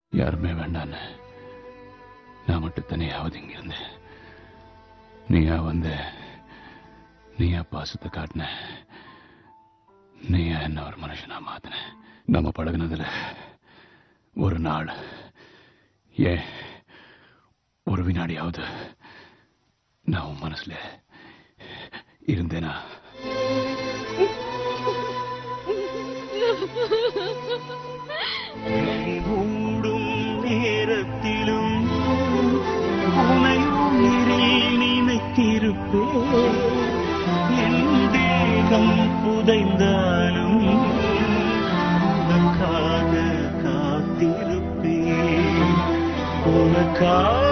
யாருமே வேண்டான்னு நான் மட்டும் தனியாவது இங்க இருந்தேன் நீயா வந்த நீயா பாசத்தை காட்டின நீயா என்ன ஒரு மனுஷனா மாத்தின நம்ம பழகுனதுல ஒரு நாள் ஏன் ஒரு வினாடியாவது நான் உன் மனசுல இருந்தேனா மூடும் நேரத்திலும் உனை உயிரில் நினைத்திருப்பேன் என் தேகம் புதைந்தாலும் உனக்காக காத்திருப்பேன் உனக்காக